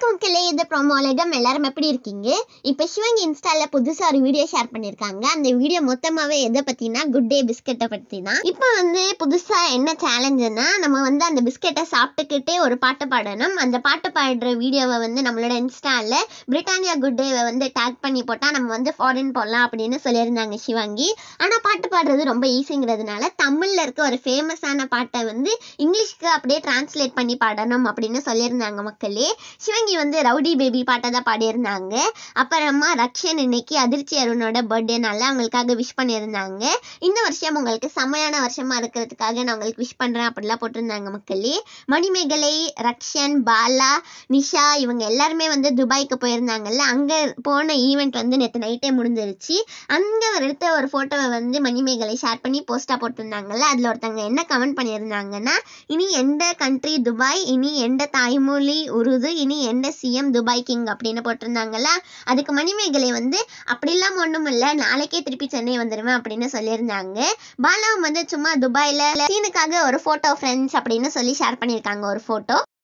வணக்கம் கிளை இது ப்ரோமோலகம் எல்லாரும் எப்படி இருக்கீங்க இப்போ சிவங்க இன்ஸ்டால புதுசா ஒரு வீடியோ ஷேர் பண்ணியிருக்காங்க அந்த வீடியோ மொத்தமாவே எதை பத்தினா குட் டே பிஸ்கெட்டை பத்தி தான் இப்போ வந்து புதுசா என்ன சேலஞ்சுன்னா நம்ம வந்து அந்த பிஸ்கெட்டை சாப்பிட்டுக்கிட்டே ஒரு பாட்டு பாடணும் அந்த பாட்டு பாடுற வீடியோவை வந்து நம்மளோட இன்ஸ்டால பிரிட்டானியா குட் டேவை வந்து டேக் பண்ணி போட்டா நம்ம வந்து ஃபாரின் போடலாம் அப்படின்னு சொல்லியிருந்தாங்க சிவாங்கி ஆனா பாட்டு பாடுறது ரொம்ப ஈஸிங்கிறதுனால தமிழ்ல இருக்க ஒரு ஃபேமஸான பாட்டை வந்து இங்கிலீஷ்க்கு அப்படியே டிரான்ஸ்லேட் பண்ணி பாடணும் அப்படின்னு சொல்லியிருந்தாங்க மக்களே சிவங்கி வந்து ரவுடி பேபி பாட்டை தான் பாடியிருந்தாங்க அப்புறமா ரக்ஷன் இன்னைக்கு அதிர்ச்சி அருணோட பர்த்டேனால அவங்களுக்காக விஷ் பண்ணியிருந்தாங்க இந்த வருஷம் உங்களுக்கு செம்மையான வருஷமா இருக்கிறதுக்காக நான் உங்களுக்கு விஷ் பண்றேன் அப்படிலாம் போட்டிருந்தாங்க மக்களே மணிமேகலை ரக்ஷன் பாலா நிஷா இவங்க எல்லாருமே வந்து துபாய்க்கு போயிருந்தாங்கல்ல அங்க போன ஈவெண்ட் வந்து நேற்று நைட்டே முடிஞ்சிருச்சு அங்க எடுத்த ஒரு போட்டோவை வந்து மணிமேகலை ஷேர் பண்ணி போஸ்டா போட்டிருந்தாங்கல்ல அதுல ஒருத்தங்க என்ன கமெண்ட் பண்ணியிருந்தாங்கன்னா இனி எந்த கண்ட்ரி துபாய் இனி எந்த தாய்மொழி உருது இனி எந்த சிஎம் துபாய் கிங் அப்படின்னு போட்டிருந்தாங்கல்ல அதுக்கு மணிமேகலை வந்து அப்படிலாம் ஒன்றும் இல்லை நாளைக்கே திருப்பி சென்னை வந்துடுவேன் அப்படின்னு சொல்லியிருந்தாங்க பாலாவும் வந்து சும்மா துபாயில் சீனுக்காக ஒரு ஃபோட்டோ ஃப்ரெண்ட்ஸ் அப்படின்னு சொல்லி ஷேர் பண்ணியிருக்காங்க ஒரு ஃபோட்டோ